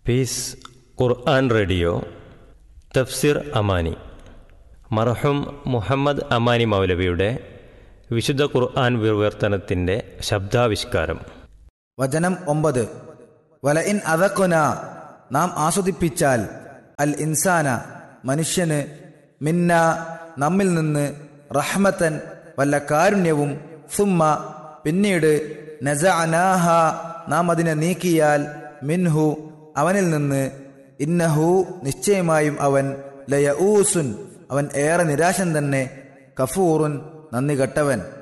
piece Quran radio തഫ്സിർ അമാനി മർഹൂം മുഹമ്മദ് അമാനി മൗലവിയുടെ വിശുദ്ധ ഖുർആൻ വിവർത്തനത്തിൻ്റെ ശബ്ദാവിഷ്കാരം വചനം ഒമ്പത് വല ഇൻ അതക്കുന നാം ആസ്വദിപ്പിച്ചാൽ അൽ ഇൻസാന മനുഷ്യന് മിന്ന നമ്മിൽ നിന്ന് റഹ്മത്തൻ വല്ല കാരുണ്യവും സുമ്മ പിന്നീട് നസഅനാഹ നാം അതിനെ നീക്കിയാൽ മിൻഹു അവനിൽ നിന്ന് ഇന്നഹു നിശ്ചയമായും അവൻ ലയഊസുൻ അവൻ ഏറെ നിരാശൻ തന്നെ കഫൂറുൻ നന്ദി കെട്ടവൻ